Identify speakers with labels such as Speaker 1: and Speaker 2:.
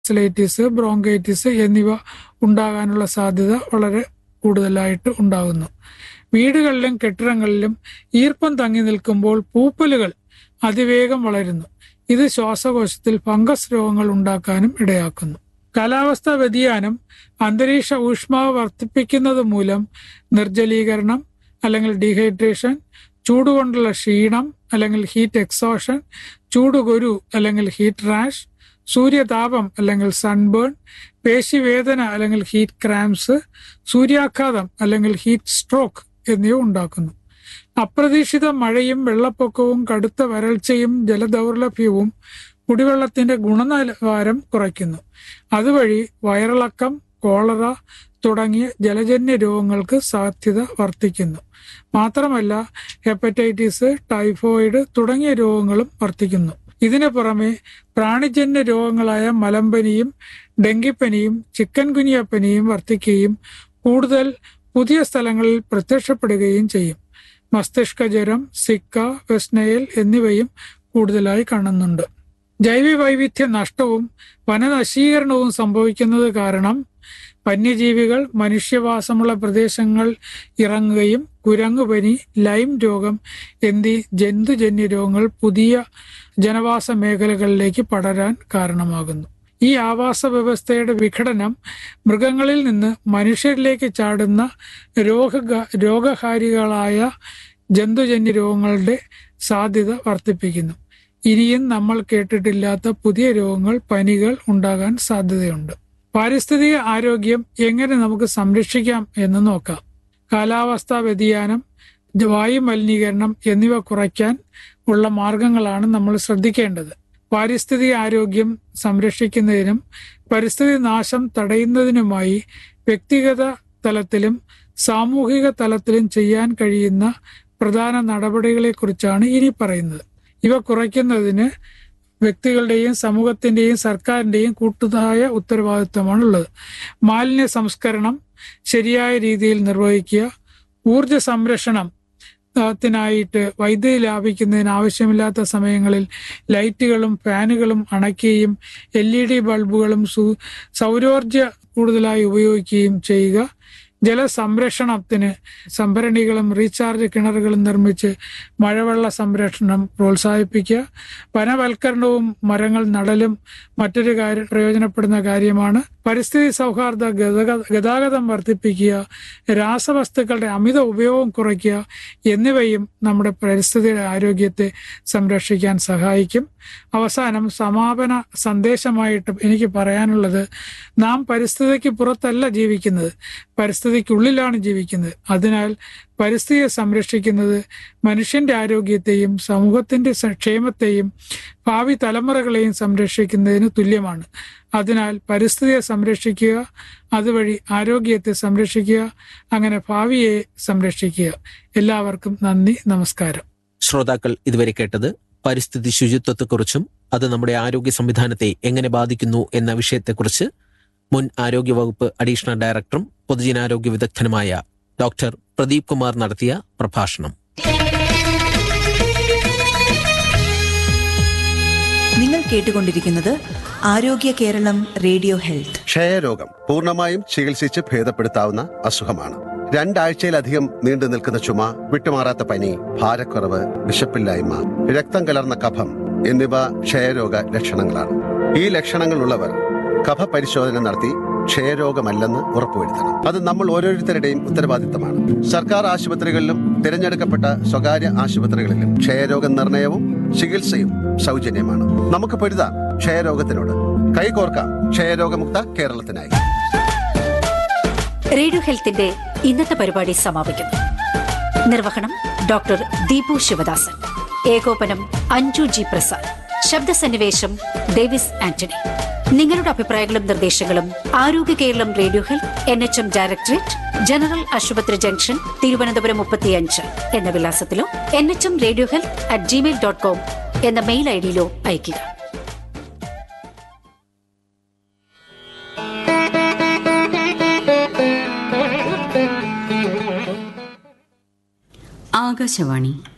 Speaker 1: tonsillitis bronchitis എന്നിവ ഉണ്ടാകാനുള്ള സാധ്യത വളരെ കൂടുതലായിട്ട് ഉണ്ടാകുന്നു വീടുകളിലും കെട്ടിടങ്ങളിലും ഈർപ്പം തങ്ങി നിൽക്കുമ്പോൾ പൂപ്പലുകൾ അതിവേഗം വളരുന്നു ഇത് ശ്വാസകോശത്തിൽ ഫംഗസ് രോഗങ്ങൾ ഉണ്ടാക്കാനും ഇടയാക്കുന്നു കാലാവസ്ഥാ വ്യതിയാനം അന്തരീക്ഷ ഊഷ്മാവ് വർദ്ധിപ്പിക്കുന്നത് മൂലം നിർജ്ജലീകരണം അല്ലെങ്കിൽ ഡീഹൈഡ്രേഷൻ ചൂടുകൊണ്ടുള്ള ക്ഷീണം അല്ലെങ്കിൽ ഹീറ്റ് എക്സോഷൻ ചൂടുകുരു അല്ലെങ്കിൽ ഹീറ്റ് റാഷ് സൂര്യതാപം അല്ലെങ്കിൽ സൺബേൺ പേശിവേദന അല്ലെങ്കിൽ ഹീറ്റ് ക്രാംസ് സൂര്യാഘാതം അല്ലെങ്കിൽ ഹീറ്റ് സ്ട്രോക്ക് എന്നിവ ഉണ്ടാക്കുന്നു അപ്രതീക്ഷിത മഴയും വെള്ളപ്പൊക്കവും കടുത്ത വരൾച്ചയും ജലദൗർലഭ്യവും കുടിവെള്ളത്തിന്റെ ഗുണനിലവാരം കുറയ്ക്കുന്നു അതുവഴി വയറിളക്കം കോളറ തുടങ്ങിയ ജലജന്യ രോഗങ്ങൾക്ക് സാധ്യത വർദ്ധിക്കുന്നു മാത്രമല്ല ഹെപ്പറ്റൈറ്റിസ് ടൈഫോയിഡ് തുടങ്ങിയ രോഗങ്ങളും വർദ്ധിക്കുന്നു ഇതിനു പുറമെ പ്രാണിജന്യ രോഗങ്ങളായ മലമ്പനിയും ഡെങ്കിപ്പനിയും ചിക്കൻ കുനിയപ്പനിയും വർദ്ധിക്കുകയും കൂടുതൽ പുതിയ സ്ഥലങ്ങളിൽ പ്രത്യക്ഷപ്പെടുകയും ചെയ്യും മസ്തിഷ്ക ജ്വരം സിക്ക വെസ്നയൽ എന്നിവയും കൂടുതലായി കാണുന്നുണ്ട് ജൈവ വൈവിധ്യ നഷ്ടവും വനനശീകരണവും സംഭവിക്കുന്നത് കാരണം വന്യജീവികൾ മനുഷ്യവാസമുള്ള പ്രദേശങ്ങൾ ഇറങ്ങുകയും കുരങ്ങുപനി ലൈം രോഗം എന്നീ ജന്തുജന്യ രോഗങ്ങൾ പുതിയ ജനവാസ മേഖലകളിലേക്ക് പടരാൻ കാരണമാകുന്നു ഈ ആവാസ വ്യവസ്ഥയുടെ വിഘടനം മൃഗങ്ങളിൽ നിന്ന് മനുഷ്യരിലേക്ക് ചാടുന്ന രോഗ രോഗഹാരികളായ ജന്തുജന്യ രോഗങ്ങളുടെ സാധ്യത വർദ്ധിപ്പിക്കുന്നു ഇനിയും നമ്മൾ കേട്ടിട്ടില്ലാത്ത പുതിയ രോഗങ്ങൾ പനികൾ ഉണ്ടാകാൻ സാധ്യതയുണ്ട് പാരിസ്ഥിതിക ആരോഗ്യം എങ്ങനെ നമുക്ക് സംരക്ഷിക്കാം എന്ന് നോക്കാം കാലാവസ്ഥാ വ്യതിയാനം വായു മലിനീകരണം എന്നിവ കുറയ്ക്കാൻ ഉള്ള മാർഗങ്ങളാണ് നമ്മൾ ശ്രദ്ധിക്കേണ്ടത് പാരിസ്ഥിതിക ആരോഗ്യം സംരക്ഷിക്കുന്നതിനും പരിസ്ഥിതി നാശം തടയുന്നതിനുമായി വ്യക്തിഗത തലത്തിലും സാമൂഹിക തലത്തിലും ചെയ്യാൻ കഴിയുന്ന പ്രധാന നടപടികളെക്കുറിച്ചാണ് ഇനി പറയുന്നത് ഇവ കുറയ്ക്കുന്നതിന് വ്യക്തികളുടെയും സമൂഹത്തിന്റെയും സർക്കാരിന്റെയും കൂട്ടുതായ ഉത്തരവാദിത്വമാണുള്ളത് മാലിന്യ സംസ്കരണം ശരിയായ രീതിയിൽ നിർവഹിക്കുക ഊർജ സംരക്ഷണം ത്തിനായിട്ട് വൈദ്യുതി ലാഭിക്കുന്നതിന് ആവശ്യമില്ലാത്ത സമയങ്ങളിൽ ലൈറ്റുകളും ഫാനുകളും അണയ്ക്കുകയും എൽ ഇ ഡി ബൾബുകളും സൗരോർജ കൂടുതലായി ഉപയോഗിക്കുകയും ചെയ്യുക ജലസംരക്ഷണത്തിന് സംഭരണികളും റീചാർജ് കിണറുകളും നിർമ്മിച്ച് മഴവെള്ള സംരക്ഷണം പ്രോത്സാഹിപ്പിക്കുക വനവൽക്കരണവും മരങ്ങൾ നടലും മറ്റൊരു കാര്യം പ്രയോജനപ്പെടുന്ന കാര്യമാണ് പരിസ്ഥിതി സൗഹാർദ്ദ ഗതാഗതം വർദ്ധിപ്പിക്കുക രാസവസ്തുക്കളുടെ അമിത ഉപയോഗം കുറയ്ക്കുക എന്നിവയും നമ്മുടെ പരിസ്ഥിതിയുടെ ആരോഗ്യത്തെ സംരക്ഷിക്കാൻ സഹായിക്കും അവസാനം സമാപന സന്ദേശമായിട്ട് എനിക്ക് പറയാനുള്ളത് നാം പരിസ്ഥിതിക്ക് പുറത്തല്ല ജീവിക്കുന്നത് പരിസ്ഥിതിക്കുള്ളിലാണ് ജീവിക്കുന്നത് അതിനാൽ പരിസ്ഥിതിയെ സംരക്ഷിക്കുന്നത് മനുഷ്യന്റെ ആരോഗ്യത്തെയും സമൂഹത്തിന്റെ ക്ഷേമത്തെയും ഭാവി തലമുറകളെയും സംരക്ഷിക്കുന്നതിന് തുല്യമാണ് അതിനാൽ പരിസ്ഥിതിയെ സംരക്ഷിക്കുക അതുവഴി ആരോഗ്യത്തെ സംരക്ഷിക്കുക അങ്ങനെ ഭാവിയെ സംരക്ഷിക്കുക എല്ലാവർക്കും നന്ദി നമസ്കാരം
Speaker 2: ശ്രോതാക്കൾ ഇതുവരെ കേട്ടത് പരിസ്ഥിതി ശുചിത്വത്തെക്കുറിച്ചും അത് നമ്മുടെ ആരോഗ്യ സംവിധാനത്തെ എങ്ങനെ ബാധിക്കുന്നു എന്ന വിഷയത്തെക്കുറിച്ച് മുൻ ആരോഗ്യവകുപ്പ് അഡീഷണൽ ഡയറക്ടറും പൊതുജനാരോഗ്യ വിദഗ്ധനുമായ ഡോക്ടർ പ്രദീപ് കുമാർ നടത്തിയ പ്രഭാഷണം
Speaker 3: നിങ്ങൾ കേട്ടുകൊണ്ടിരിക്കുന്നത് ആരോഗ്യ കേരളം റേഡിയോ ഹെൽത്ത്
Speaker 4: ക്ഷയരോഗം പൂർണ്ണമായും ചികിത്സിച്ച് ഭേദപ്പെടുത്താവുന്ന അസുഖമാണ് രണ്ടാഴ്ചയിലധികം നീണ്ടു നിൽക്കുന്ന ചുമ വിട്ടുമാറാത്ത പനി ഭാരക്കുറവ് വിശപ്പില്ലായ്മ രക്തം കലർന്ന കഫം എന്നിവ ക്ഷയരോഗ ലക്ഷണങ്ങളാണ് ഈ ലക്ഷണങ്ങളുള്ളവർ കഫ പരിശോധന നടത്തി ക്ഷയരോഗമല്ലെന്ന് ഉറപ്പുവരുത്തണം അത് നമ്മൾ ഓരോരുത്തരുടെയും ഉത്തരവാദിത്തമാണ് സർക്കാർ ആശുപത്രികളിലും തിരഞ്ഞെടുക്കപ്പെട്ട സ്വകാര്യ ആശുപത്രികളിലും ക്ഷയരോഗ നിർണയവും ചികിത്സയും സൗജന്യമാണ് നമുക്ക് പൊരുതാം ക്ഷയരോഗത്തിനോട് കൈകോർക്കാം ക്ഷയരോഗമുക്ത കേരളത്തിനായി
Speaker 5: റേഡിയോ ഹെൽത്തിന്റെ ഇന്നത്തെ പരിപാടി സമാപിക്കുന്നു നിർവഹണം ഡോക്ടർ ദീപു ശിവദാസൻ ഏകോപനം അഞ്ജു ജി പ്രസാദ് ശബ്ദസന്നിവേശം ഡേവിസ് ആന്റണി നിങ്ങളുടെ അഭിപ്രായങ്ങളും നിർദ്ദേശങ്ങളും Arogya Keralam radio health N H M directorate general ആശുപത്രി ജംഗ്ഷൻ തിരുവനന്തപുരം മുപ്പത്തിയഞ്ച് എന്ന വിലാസത്തിലോ N H M radio health at Gmail dot com എന്ന മെയിൽ ഐ ഡിയിലോ അയയ്ക്കുക
Speaker 6: ആകാശവാണി